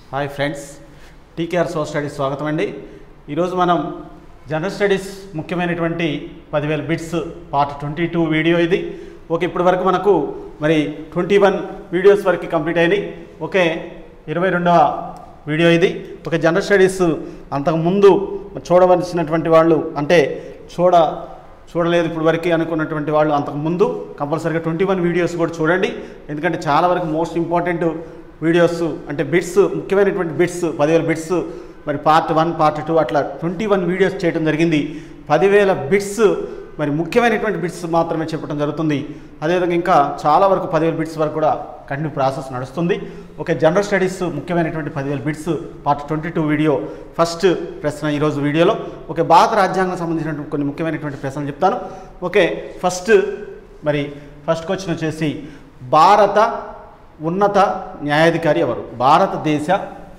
Hi friends TKR so studies స్వాగతం అండి ఈరోజు మనం జనరల్ స్టడీస్ ముఖ్యమైనటువంటి పదివేల bits part twenty two video ఇది ఓకే ఇప్పటి వరకు మనకు మరి ట్వంటీ వన్ వీడియోస్ వరకు కంప్లీట్ అయినాయి ఓకే ఇరవై రెండవ వీడియో ఇది ఒక జనరల్ స్టడీస్ అంతకుముందు చూడవలసినటువంటి వాళ్ళు అంటే చూడ చూడలేదు ఇప్పుడు వరకు అనుకున్నటువంటి వాళ్ళు అంతకు ముందు కంపల్సరీగా ట్వంటీ వన్ వీడియోస్ కూడా చూడండి ఎందుకంటే చాలా వరకు మోస్ట్ ఇంపార్టెంట్ వీడియోస్ అంటే బిట్స్ ముఖ్యమైనటువంటి బిట్స్ పదివేల బిట్స్ మరి పార్ట్ వన్ పార్ట్ టూ అట్లా ట్వంటీ వన్ వీడియోస్ చేయడం జరిగింది పదివేల బిట్స్ మరి ముఖ్యమైనటువంటి బిట్స్ మాత్రమే చెప్పడం జరుగుతుంది అదేవిధంగా ఇంకా చాలా వరకు పదివేల బిట్స్ వరకు కూడా కంటిన్యూ ప్రాసెస్ నడుస్తుంది ఓకే జనరల్ స్టడీస్ ముఖ్యమైనటువంటి పదివేల bits part twenty two video first ప్రశ్న ఈరోజు వీడియోలో ఓకే భారత రాజ్యాంగం సంబంధించినటువంటి కొన్ని ముఖ్యమైనటువంటి ప్రశ్నలు చెప్తాను ఓకే ఫస్ట్ మరి ఫస్ట్ క్వశ్చన్ వచ్చేసి భారత ఉన్నత న్యాయాధికారి ఎవరు భారతదేశ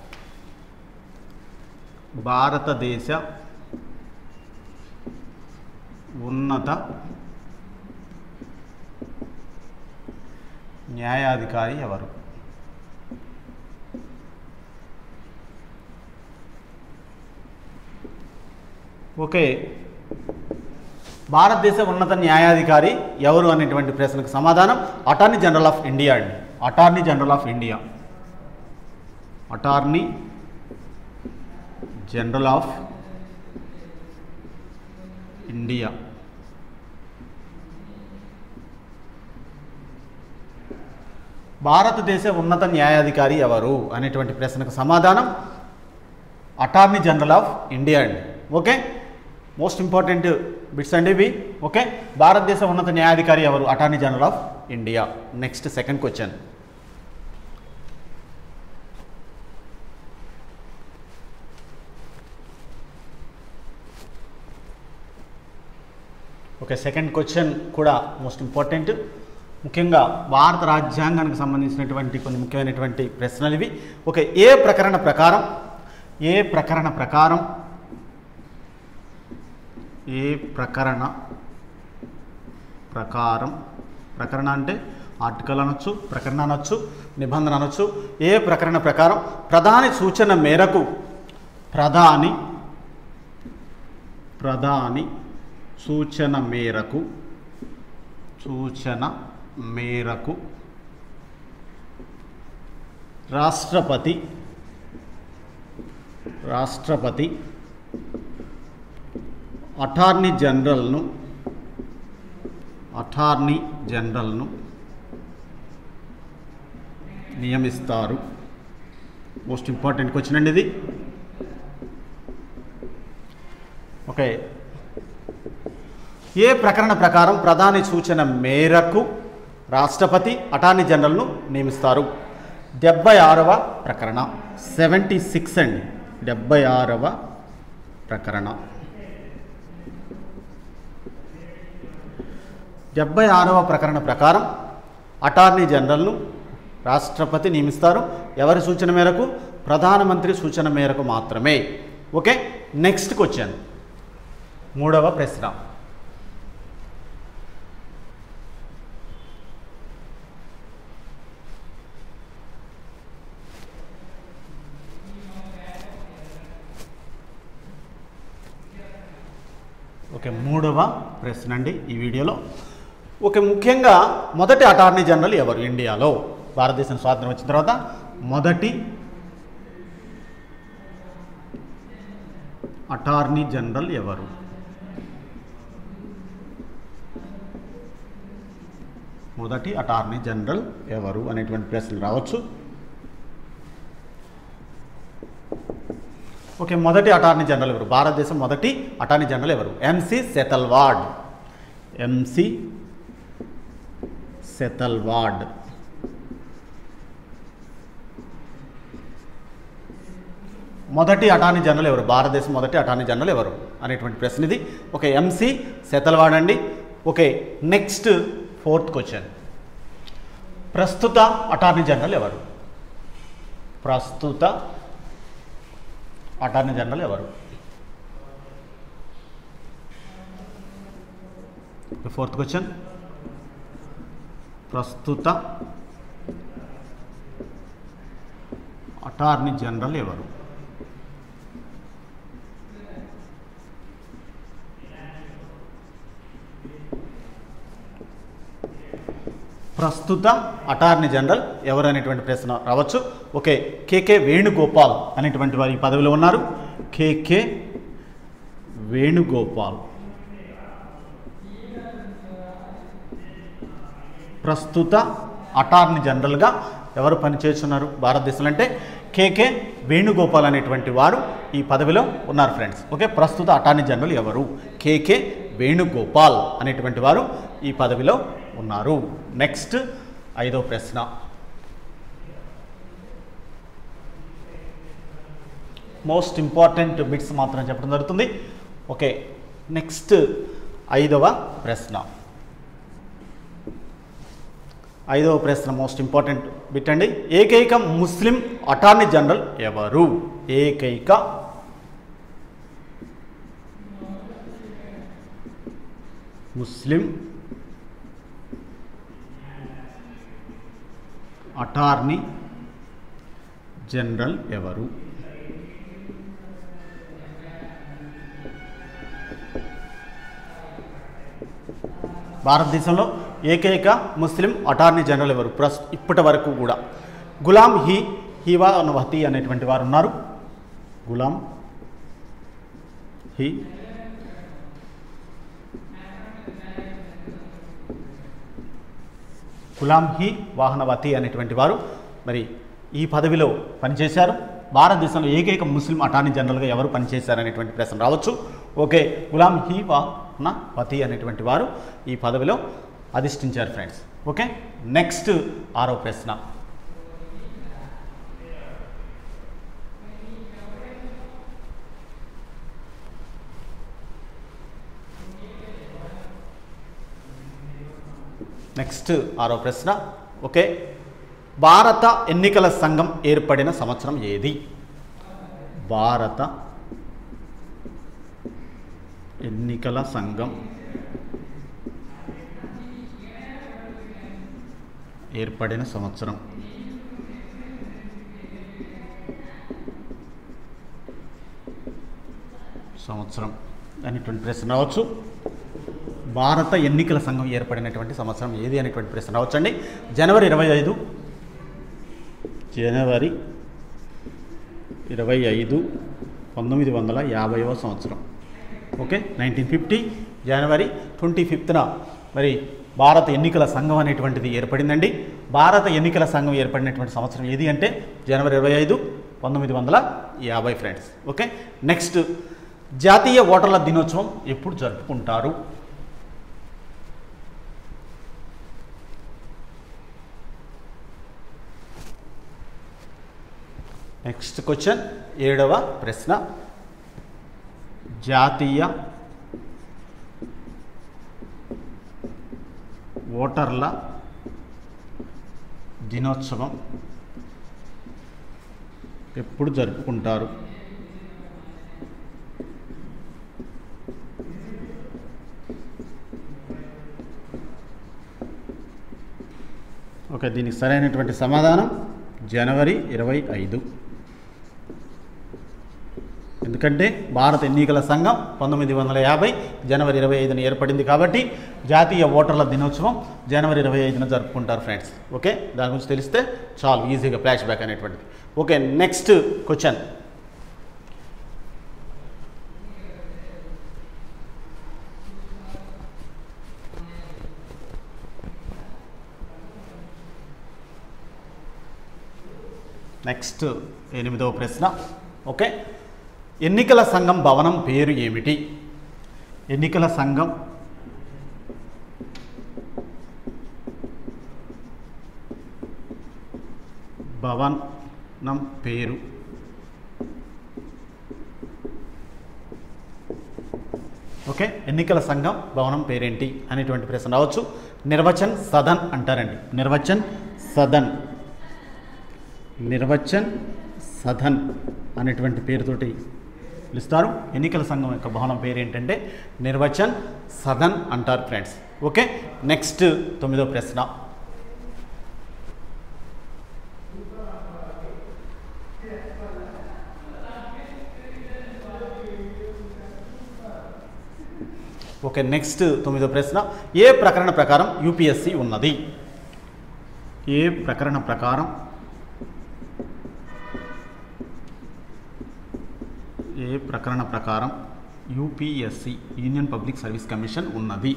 భారతదేశ ఉన్నత న్యాయాధికారి ఎవరు ఓకే భారతదేశ ఉన్నత న్యాయాధికారి ఎవరు అనేటువంటి ప్రశ్నకు సమాధానం అటార్నీ జనరల్ ఆఫ్ ఇండియా అండి attorney general of India attorney general of India భారతదేశ ఉన్నత న్యాయాధికారి ఎవరు అనేటువంటి ప్రశ్నకు సమాధానం అటార్నీ జనరల్ ఆఫ్ ఇండియా అండి ఓకే మోస్ట్ ఇంపార్టెంట్ బిట్స్ అండి ఇవి ఓకే భారతదేశ ఉన్నత న్యాయాధికారి ఎవరు attorney general of India next second question okay second question కూడా మోస్ట్ ఇంపార్టెంట్ ముఖ్యంగా భారత రాజ్యాంగానికి సంబంధించినటువంటి కొన్ని ముఖ్యమైనటువంటి ప్రశ్నలు ఇవి ఓకే ఏ ప్రకరణ ప్రకారం ఏ ప్రకరణ ప్రకారం ఏ ప్రకరణ ప్రకారం ప్రకరణ అంటే ఆర్టికల్ అనొచ్చు ప్రకరణ అనొచ్చు నిబంధన అనొచ్చు ఏ ప్రకరణ ప్రకారం ప్రధాని సూచన మేరకు ప్రధాని ప్రధాని సూచన మేరకు సూచన మేరకు రాష్ట్రపతి రాష్ట్రపతి అటార్నీ జనరల్ను అటార్నీ జనరల్ను నియమిస్తారు మోస్ట్ ఇంపార్టెంట్ క్వశ్చన్ అండి ఇది ఓకే ఏ ప్రకరణ ప్రకారం ప్రధాని సూచన మేరకు రాష్ట్రపతి అటార్నీ జనరల్ను నియమిస్తారు డెబ్బై ఆరవ ప్రకరణ సెవెంటీ సిక్స్ అండి డెబ్బై ఆరవ ప్రకరణ డెబ్బై ఆరవ ప్రకరణ ప్రకారం అటార్నీ జనరల్ను రాష్ట్రపతి నియమిస్తారు ఎవరి సూచన మేరకు ప్రధానమంత్రి సూచన మేరకు మాత్రమే ఓకే నెక్స్ట్ క్వశ్చన్ మూడవ ప్రశ్న ఓకే మూడవ ప్రశ్న అండి ఈ వీడియోలో ఓకే ముఖ్యంగా మొదటి అటార్నీ జనరల్ ఎవరు ఇండియాలో భారతదేశం స్వాతంత్రం వచ్చిన తర్వాత మొదటి అటార్నీ జనరల్ ఎవరు మొదటి అటార్నీ జనరల్ ఎవరు అనేటువంటి ప్రశ్నలు రావచ్చు ఓకే మొదటి అటార్నీ జనరల్ ఎవరు భారతదేశం మొదటి అటార్నీ జనరల్ ఎవరు ఎంసి సెతల్వాడ్ ఎంసి సెతల్వాడ్ మొదటి అటార్నీ జనరల్ ఎవరు భారతదేశం మొదటి అటార్నీ జనరల్ ఎవరు అనేటువంటి ప్రశ్న ఇది ఓకే ఎంసి సెతల్వాడ్ అండి ఓకే నెక్స్ట్ ఫోర్త్ క్వశ్చన్ ప్రస్తుత అటార్నీ జనరల్ ఎవరు ప్రస్తుత అటార్నీ జనరల్ ఎవరు ఫోర్త్ క్వశ్చన్ ప్రస్తుత అటార్నీ జనరల్ ఎవరు ప్రస్తుత అటార్నీ జనరల్ ఎవరు అనేటువంటి ప్రశ్న రావచ్చు ఓకే కేకే వేణుగోపాల్ అనేటువంటి వారు ఈ పదవిలో ఉన్నారు కేకే వేణుగోపాల్ ప్రస్తుత అటార్నీ జనరల్గా ఎవరు పనిచేస్తున్నారు భారతదేశంలో అంటే కేకే వేణుగోపాల్ అనేటువంటి వారు ఈ పదవిలో ఉన్నారు ఫ్రెండ్స్ ఓకే ప్రస్తుత అటార్నీ జనరల్ ఎవరు కేకే వేణుగోపాల్ అనేటువంటి వారు ఈ పదవిలో ఉన్నారు నెక్స్ట్ ఐదో ప్రశ్న మోస్ట్ ఇంపార్టెంట్ బిట్స్ మాత్రం చెప్పడం జరుగుతుంది ఓకే నెక్స్ట్ ఐదవ ప్రశ్న ఐదవ ప్రశ్న మోస్ట్ ఇంపార్టెంట్ బిట్ అండి ఏకైక ముస్లిం అటార్నీ జనరల్ ఎవరు ఏకైక ముస్లిం అటార్నీ జనరల్ ఎవరు భారతదేశంలో ఏకైక ముస్లిం అటార్నీ జనరల్ ఎవరు ప్రస్ ఇప్పటి వరకు కూడా గులాం హీ హీవా వహతి అనేటువంటి వారు ఉన్నారు గులాం హీ గులాం హీ వాహనవతి అనేటువంటి వారు మరి ఈ పదవిలో పనిచేశారు భారతదేశంలో ఏకైక ముస్లిం అటార్నీ జనరల్గా ఎవరు పనిచేశారు అనేటువంటి ప్రశ్న రావచ్చు ఓకే గులాం హీ వాహనవతి అనేటువంటి వారు ఈ పదవిలో అధిష్ఠించారు ఫ్రెండ్స్ ఓకే నెక్స్ట్ ఆరో ప్రశ్న నెక్స్ట్ ఆరో ప్రశ్న ఓకే భారత ఎన్నికల సంఘం ఏర్పడిన సంవత్సరం ఏది భారత ఎన్నికల సంఘం ఏర్పడిన సంవత్సరం సంవత్సరం అనేటువంటి ప్రశ్న రావచ్చు భారత ఎన్నికల సంఘం ఏర్పడినటువంటి సంవత్సరం ఏది అనేటువంటి ప్రశ్న రావచ్చండి జనవరి ఇరవై ఐదు జనవరి ఇరవై ఐదు పంతొమ్మిది వందల యాభైవ సంవత్సరం okay nineteen fifty January twenty ఫిఫ్త్న మరి భారత ఎన్నికల సంఘం అనేటువంటిది ఏర్పడిందండి భారత ఎన్నికల సంఘం ఏర్పడినటువంటి సంవత్సరం ఏది అంటే జనవరి ఇరవై ఐదు పంతొమ్మిది వందల యాభై ఫ్రెండ్స్ ఓకే నెక్స్ట్ జాతీయ ఓటర్ల దినోత్సవం ఎప్పుడు జరుపుకుంటారు నెక్స్ట్ క్వశ్చన్ ఏడవ ప్రశ్న జాతీయ ఓటర్ల దినోత్సవం ఎప్పుడు జరుపుకుంటారు ఓకే దీనికి సరైనటువంటి సమాధానం జనవరి ఇరవై ఐదు ఎందుకంటే భారత ఎన్నికల సంఘం పంతొమ్మిది వందల యాభై జనవరి ఇరవై ఐదున ఏర్పడింది కాబట్టి జాతీయ ఓటర్ల దినోత్సవం జనవరి ఇరవై ఐదున జరుపుకుంటారు ఫ్రెండ్స్ ఓకే దాని గురించి తెలిస్తే చాలు ఈజీగా ఫ్లాష్ బ్యాక్ అనేటువంటిది ఓకే నెక్స్ట్ క్వశ్చన్ నెక్స్ట్ ఎనిమిదవ ప్రశ్న ఓకే ఎన్నికల సంఘం భవనం పేరు ఏమిటి ఎన్నికల సంఘం భవనం పేరు ఓకే ఎన్నికల సంఘం భవనం పేరేంటి అనేటువంటి ప్రశ్న రావచ్చు నిర్వచన్ సదన్ అంటారండి నిర్వచన్ సదన్ నిర్వచన్ సదన్ అనేటువంటి పేరుతోటి పిలుస్తారు ఎన్నికల సంఘం యొక్క భవనం పేరు ఏంటంటే నిర్వచన్ సదన్ అంటారు ఫ్రెండ్స్ ఓకే నెక్స్ట్ తొమ్మిదో ప్రశ్న ఓకే నెక్స్ట్ తొమ్మిదో ప్రశ్న ఏ ప్రకరణ ప్రకారం యూపీఎస్సి ఉన్నది ఏ ప్రకరణ ప్రకారం ఏ ప్రకరణ ప్రకారం UPSC union public service commission ఉన్నది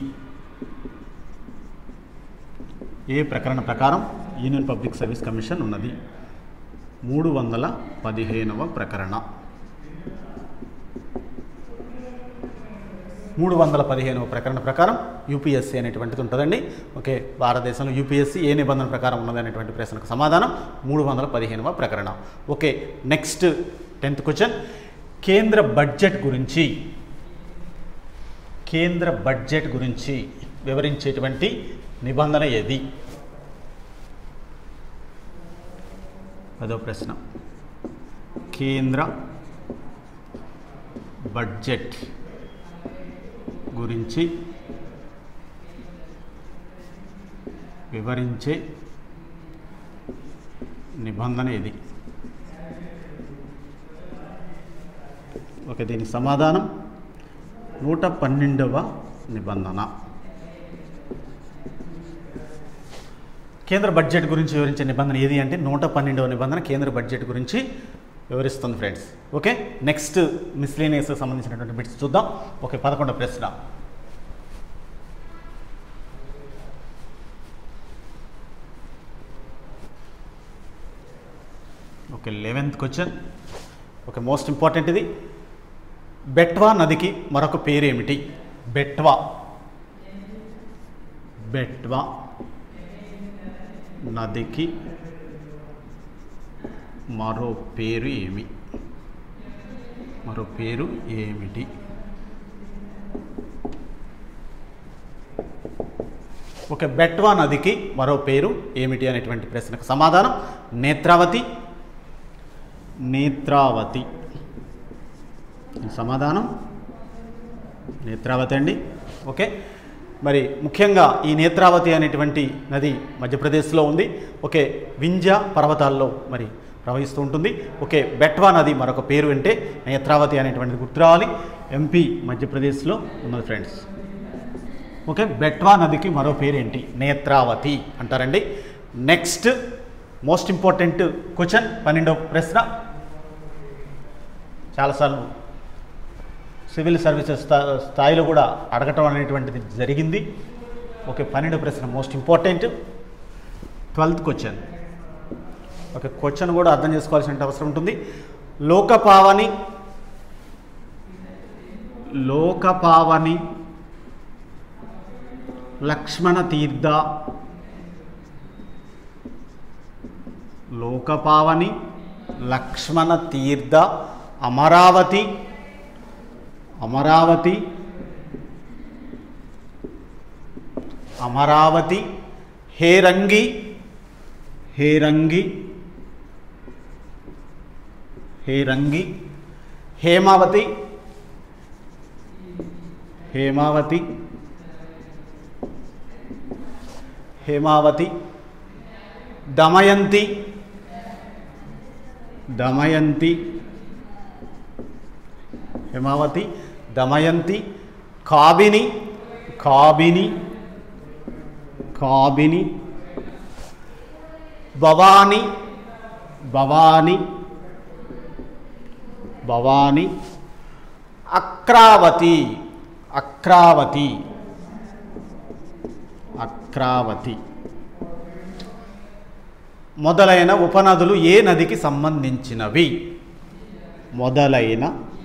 ఏ ప్రకరణ ప్రకారం యూనియన్ పబ్లిక్ సర్వీస్ కమిషన్ ఉన్నది మూడు వందల పదిహేనవ ప్రకరణ మూడు వందల పదిహేనవ ప్రకరణ ప్రకారం యూపీఎస్సీ అనేటువంటిది ఉంటుందండి ఓకే భారతదేశంలో యూపీఎస్సీ ఏ నిబంధన ప్రకారం ఉన్నది అనేటువంటి ప్రశ్నకు సమాధానం మూడు వందల పదిహేనవ ప్రకరణ ఓకే నెక్స్ట్ టెన్త్ క్వశ్చన్ కేంద్ర బడ్జెట్ గురించి కేంద్ర బడ్జెట్ గురించి వివరించేటువంటి నిబంధన ఏది పదో ప్రశ్న కేంద్ర బడ్జెట్ గురించి వివరించే నిబంధన ఇది ఓకే దీనికి సమాధానం నూట పన్నెండవ నిబంధన కేంద్ర బడ్జెట్ గురించి వివరించే నిబంధన ఏది అంటే నూట పన్నెండవ నిబంధన కేంద్ర బడ్జెట్ గురించి వివరిస్తుంది ఫ్రెండ్స్ ఓకే నెక్స్ట్ మిస్లేనియస్ సంబంధించినటువంటి బిట్స్ చూద్దాం ఓకే పదకొండవ ప్రశ్న okay eleventh question okay most important ఇది బెట్వా నదికి మరొక పేరేమిటి బెట్వా బెట్వా నదికి మరో పేరు ఏమి మరో పేరు ఏమిటి ఒక బెట్వా నదికి మరో పేరు ఏమిటి అనేటువంటి ప్రశ్నకు సమాధానం నేత్రావతి నేత్రావతి ఈ సమాధానం నేత్రావతి అండి ఓకే మరి ముఖ్యంగా ఈ నేత్రావతి అనేటువంటి నది మధ్యప్రదేశ్లో ఉంది ఓకే వింజ పర్వతాల్లో మరి ప్రవహిస్తూ ఉంటుంది ఓకే బెట్వా నది మరొక పేరు అంటే నేత్రావతి అనేటువంటిది గుర్తు రావాలి ఎంపీ మధ్యప్రదేశ్లో ఉన్నది ఫ్రెండ్స్ ఓకే బెట్వా నదికి మరో పేరు ఏంటి నేత్రావతి అంటారండి నెక్స్ట్ మోస్ట్ ఇంపార్టెంట్ క్వశ్చన్ పన్నెండవ ప్రశ్న చాలాసార్లు సివిల్ సర్వీసెస్ స్థా స్థాయిలో కూడా అడగటం అనేటువంటిది జరిగింది ఓకే పన్నెండు ప్రశ్న most important twelfth question okay question కూడా అర్థం చేసుకోవాల్సిన అవసరం ఉంటుంది లోకపావని లోకపావని లక్ష్మణ తీర్థ లోకపావని లక్ష్మణ తీర్థ అమరావతి అమరావతి అమరావతి హేరంగి హేరంగి హేరంగి హేమావతి హేమావతి హేమావతి దమయంతి దమయంతి హేమావతి దమయంతి కాబిని కాబిని కాబిని భవాని భవాని భవాని అక్రావతి అక్రావతి అక్రావతి మొదలైన ఉపనదులు ఏ నదికి సంబంధించినవి మొదలైన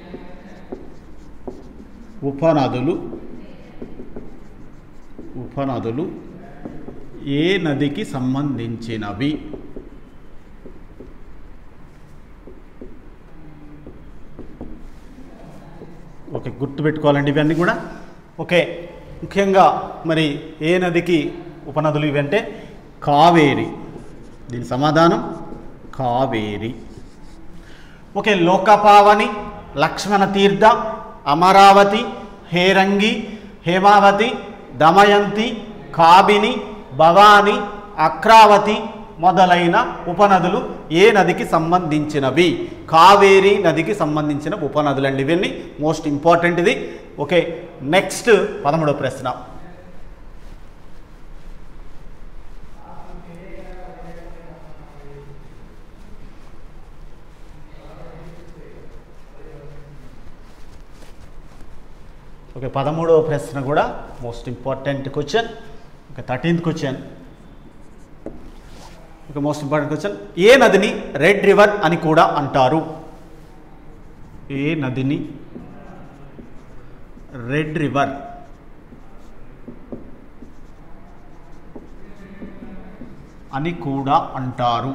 ఉపనదులు ఉపనదులు ఏ నదికి సంబంధించినవి ఓకే గుర్తుపెట్టుకోవాలండి ఇవన్నీ కూడా ఓకే ముఖ్యంగా మరి ఏ నదికి ఉపనదులు ఇవంటే కావేరి దీని సమాధానం కావేరి ఓకే లోకపావని లక్ష్మణ తీర్థ అమరావతి హేరంగి హేమావతి దమయంతి కాబిని భవాని అక్రావతి మొదలైన ఉపనదులు ఏ నదికి సంబంధించినవి కావేరి నదికి సంబంధించిన ఉపనదులు అండి ఇవన్నీ మోస్ట్ ఇంపార్టెంట్ ఇది ఓకే నెక్స్ట్ పదమూడవ ప్రశ్న ఓకే పదమూడవ ప్రశ్న కూడా most important question okay thirteenth question okay most important question ఏ నదిని రెడ్ రివర్ అని కూడా అంటారు ఏ నదిని రెడ్ రివర్ అని కూడా అంటారు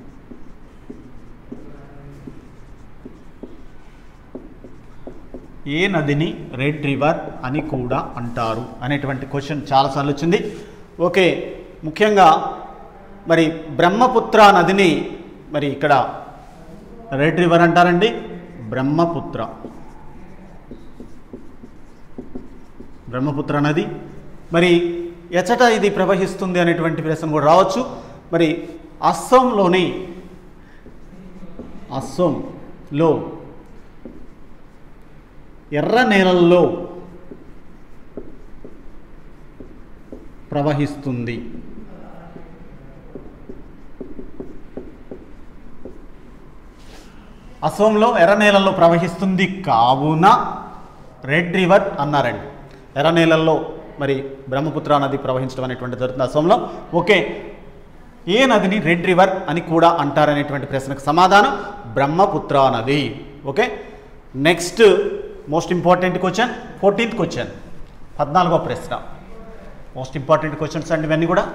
ఏ నదిని రెడ్ రివర్ అని కూడా అంటారు అనేటువంటి క్వశ్చన్ చాలాసార్లు వచ్చింది ఓకే ముఖ్యంగా మరి బ్రహ్మపుత్ర నదిని మరి ఇక్కడ రెడ్ రివర్ అంటారండి బ్రహ్మపుత్ర బ్రహ్మపుత్ర నది మరి ఎచట ఇది ప్రవహిస్తుంది అనేటువంటి ప్రశ్న కూడా రావచ్చు మరి అస్సాంలోని అస్సాంలో ఎర్ర నేలల్లో ప్రవహిస్తుంది అసోంలో ఎర్ర నేలల్లో ప్రవహిస్తుంది కావున రెడ్ రివర్ అన్నారండి ఎర్ర నేలల్లో మరి బ్రహ్మపుత్ర నది ప్రవహించడం అనేటువంటి జరుగుతుంది అసోంలో ఓకే ఏ నదిని రెడ్ రివర్ అని కూడా అంటారనేటువంటి ప్రశ్నకు సమాధానం బ్రహ్మపుత్ర నది okay next most important question fourteenth question పద్నాలుగో ప్రశ్న మోస్ట్ ఇంపార్టెంట్ క్వశ్చన్స్ అండి ఇవన్నీ కూడా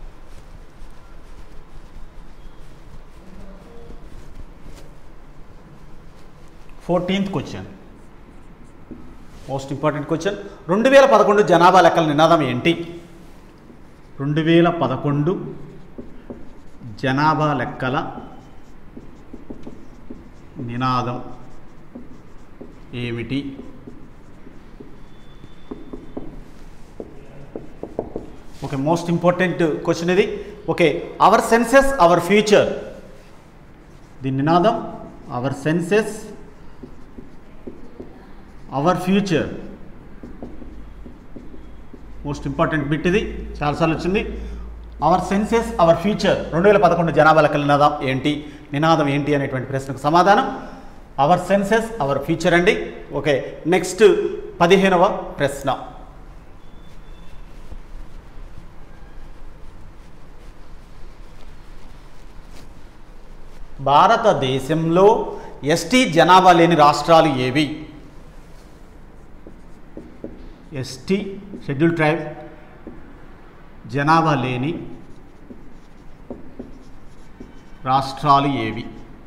fourteenth question most important question రెండు వేల పదకొండు జనాభా లెక్కల నినాదం ఏంటి రెండు వేల పదకొండు జనాభా లెక్కల నినాదం ఏమిటి ఓకే మోస్ట్ ఇంపార్టెంట్ క్వశ్చన్ ఇది okay our census our future దీని నినాదం our census our future most important bit ఇది చాలాసార్లు వచ్చింది అవర్ సెన్సెస్ అవర్ ఫ్యూచర్ రెండు వేల పదకొండు జనాభా లెక్కల నినాదం ఏంటి నినాదం ఏంటి అనేటువంటి ప్రశ్నకు సమాధానం అవర్ సెన్సెస్ అవర్ ఫ్యూచర్ అండి ఓకే నెక్స్ట్ పదిహేనవ ప్రశ్న భారతదేశంలో ఎస్టీ జనాభా లేని రాష్ట్రాలు ఏవి ఎస్టీ షెడ్యూల్ ట్రైబ్ జనాభా లేని రాష్ట్రాలు ఏవి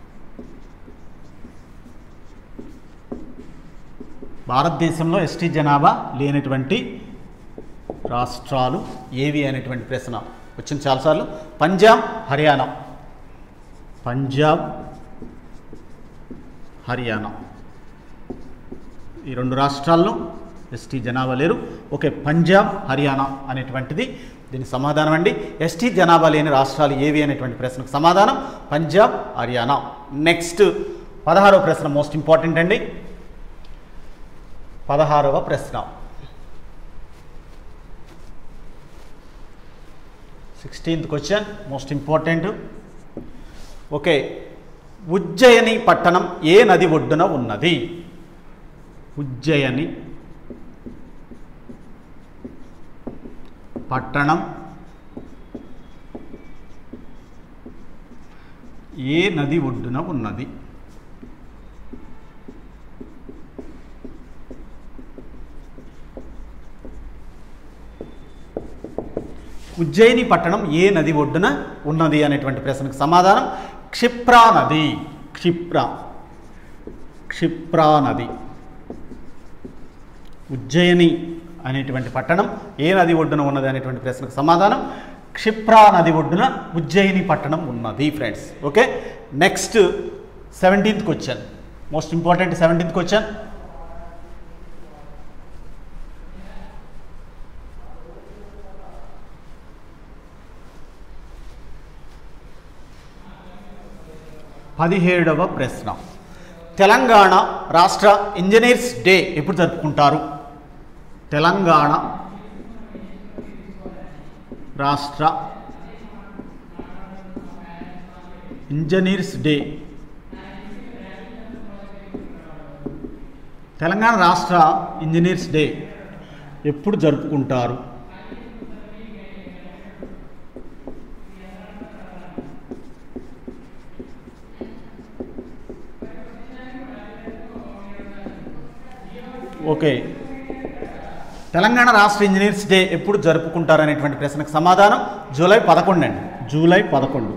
భారతదేశంలో ఎస్టీ జనాభా లేనటువంటి రాష్ట్రాలు ఏవి అనేటువంటి ప్రశ్న వచ్చింది చాలాసార్లు పంజాబ్ హర్యానా పంజాబ్ హర్యానా ఈ రెండు రాష్ట్రాల్లో ఎస్టీ జనాభా లేరు ఓకే పంజాబ్ హర్యానా అనేటువంటిది దీనికి సమాధానం అండి ఎస్టీ జనాభా లేని రాష్ట్రాలు ఏవి అనేటువంటి ప్రశ్నకు సమాధానం పంజాబ్ హర్యానా నెక్స్ట్ పదహారవ ప్రశ్న మోస్ట్ ఇంపార్టెంట్ అండి పదహారవ ప్రశ్న sixteenth question most important okay Ujjayini పట్టణం ఏ నది ఒడ్డున ఉన్నది ఉజ్జయిని పట్టణం ఏ నది ఒడ్డున ఉన్నది ఉజ్జయిని పట్టణం ఏ నది ఒడ్డున ఉన్నది అనేటువంటి ప్రశ్నకు సమాధానం క్షిప్రా నది క్షిప్ర క్షిప్రా నది ఉజ్జయిని అనేటువంటి పట్టణం ఏ నది ఒడ్డున ఉన్నది అనేటువంటి ప్రశ్నకు సమాధానం క్షిప్రా నది ఒడ్డున ఉజ్జయిని పట్టణం ఉన్నది friends okay next seventeenth question most important seventeenth question పదిహేడవ ప్రశ్న తెలంగాణ రాష్ట్ర ఇంజనీర్స్ డే ఎప్పుడు జరుపుకుంటారు తెలంగాణ రాష్ట్ర ఇంజనీర్స్ డే తెలంగాణ రాష్ట్ర ఇంజనీర్స్ డే ఎప్పుడు జరుపుకుంటారు ఓకే తెలంగాణ రాష్ట్ర ఇంజనీర్స్ డే ఎప్పుడు జరుపుకుంటారు అనేటువంటి ప్రశ్నకు సమాధానం జూలై పదకొండు అండి జూలై పదకొండు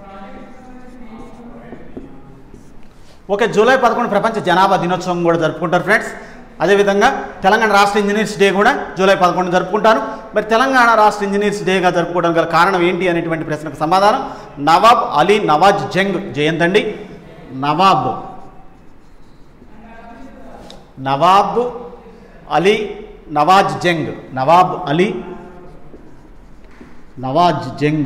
ఓకే జూలై పదకొండు ప్రపంచ జనాభా దినోత్సవం కూడా జరుపుకుంటారు ఫ్రెండ్స్ అదేవిధంగా తెలంగాణ రాష్ట్ర ఇంజనీర్స్ డే కూడా జూలై పదకొండు జరుపుకుంటారు మరి తెలంగాణ రాష్ట్ర ఇంజనీర్స్ డేగా జరుపుకోవడం గల కారణం ఏంటి అనేటువంటి ప్రశ్నకు సమాధానం నవాబ్ అలీ నవాజ్ జంగ్ జయంతి అండి నవాబ్ నవాబ్ అలీ నవాజ్ జంగ్ నవాబ్ అలీ నవాజ్ జంగ్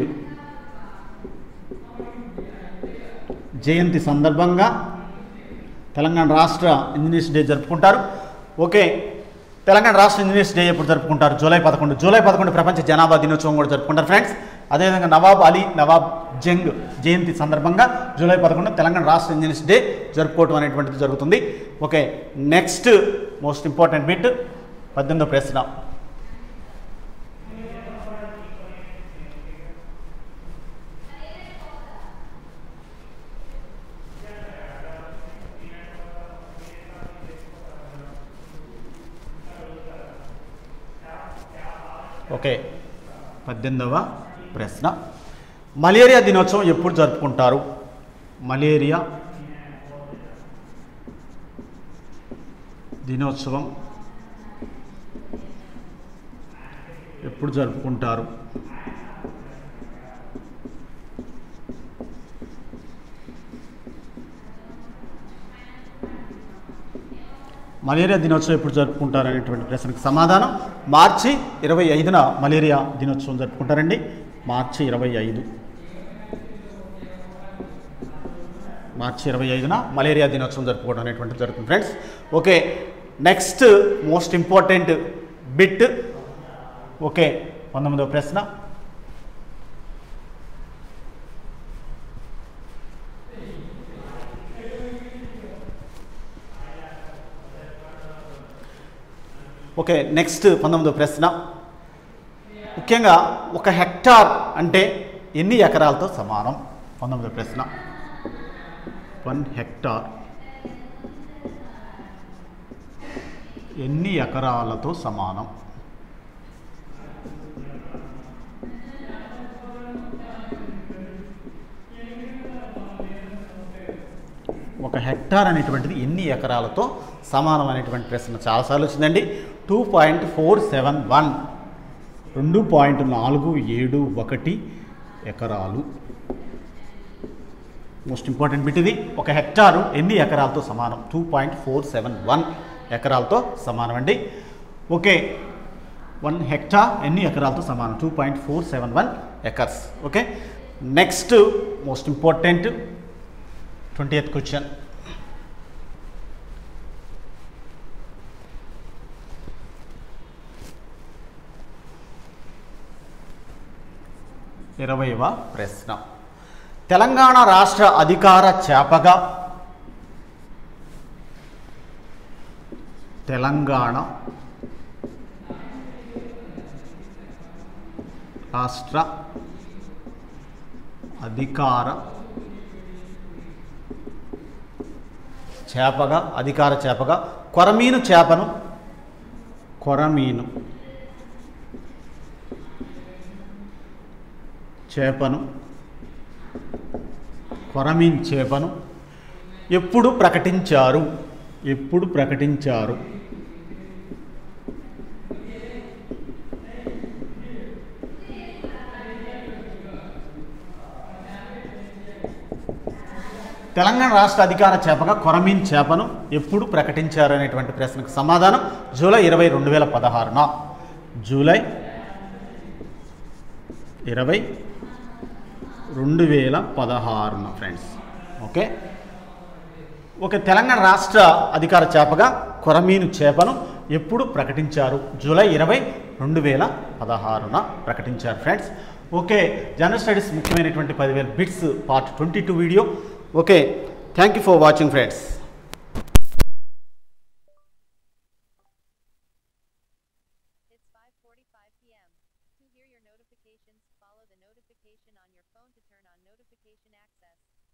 జయంతి సందర్భంగా తెలంగాణ రాష్ట్ర ఇంజనీర్స్ డే జరుపుకుంటారు ఓకే తెలంగాణ రాష్ట్ర ఇంజనీర్స్ డే ఎప్పుడు జరుపుకుంటారు జూలై పదకొండు జూలై పదకొండు ప్రపంచ జనాభా దినోత్సవం కూడా జరుపుకుంటారు ఫ్రెండ్స్ అదేవిధంగా నవాబ్ అలీ నవాబ్ జంగ్ జయంతి సందర్భంగా జూలై పదకొండు తెలంగాణ రాష్ట్ర ఇంజనీర్స్ డే జరుపుకోవడం అనేటువంటిది జరుగుతుంది okay next most important bit పద్దెనిమిదో ప్రశ్న ఓకే పద్దెనిమిదవ ప్రశ్న మలేరియా దినోత్సవం ఎప్పుడు జరుపుకుంటారు మలేరియా దినోత్సవం ఎప్పుడు జరుపుకుంటారు మలేరియా దినోత్సవం ఎప్పుడు జరుపుకుంటారు అనేటువంటి ప్రశ్నకు సమాధానం మార్చి ఇరవై ఐదున మలేరియా దినోత్సవం జరుపుకుంటారండి మార్చి ఇరవై ఐదు మార్చి ఇరవై ఐదున మలేరియా దినోత్సవం జరుపుకోవడం అనేటువంటిది జరుగుతుంది friends okay next most important bit okay పంతొమ్మిదవ ప్రశ్న ఓకే నెక్స్ట్ పంతొమ్మిదవ ప్రశ్న ముఖ్యంగా ఒక హెక్టార్ అంటే ఎన్ని ఎకరాలతో సమానం పంతొమ్మిదవ ప్రశ్న వన్ హెక్టార్ ఎన్ని ఎకరాలతో సమానం ఒక హెక్టార్ అనేటువంటిది ఎన్ని ఎకరాలతో సమానం అనేటువంటి ప్రశ్న చాలాసార్లు వచ్చిందండి two point four seven one రెండు పాయింట్ నాలుగు ఏడు ఒకటి ఎకరాలు మోస్ట్ ఇంపార్టెంట్ బిట్ ఇది ఒక హెక్టారు ఎన్ని ఎకరాలతో సమానం two point four seven one ఎకరాలతో సమానం అండి ఓకే వన్ హెక్టార్ ఎన్ని ఎకరాలతో సమానం two point four seven one acres okay next most important twenty eighth question ఇరవైవ ప్రశ్న తెలంగాణ రాష్ట్ర అధికార చేపగా తెలంగాణ రాష్ట్ర అధికార చేపగా అధికార చేపగా కొరమీను చేపను కొరమీను చేపను కొరమీన్ చేపను ఎప్పుడు ప్రకటించారు ఎప్పుడు ప్రకటించారు తెలంగాణ రాష్ట్ర అధికార చేపగా కొరమీన్ చేపను ఎప్పుడు ప్రకటించారు అనేటువంటి ప్రశ్నకు సమాధానం జూలై ఇరవై రెండు వేల పదహారున జూలై ఇరవై రెండు వేల పదహారున ఫ్రెండ్స్ ఓకే ఓకే తెలంగాణ రాష్ట్ర అధికార చేపగా కొరమీను చేపను ఎప్పుడు ప్రకటించారు జూలై ఇరవై రెండు వేల పదహారున ప్రకటించారు ఫ్రెండ్స్ ఓకే జనరల్ స్టడీస్ ముఖ్యమైనటువంటి పదివేల bits part twenty two video okay thank you for watching friends It's 5:45 p.m. To hear your notifications, follow the notification on your phone to turn on notification access.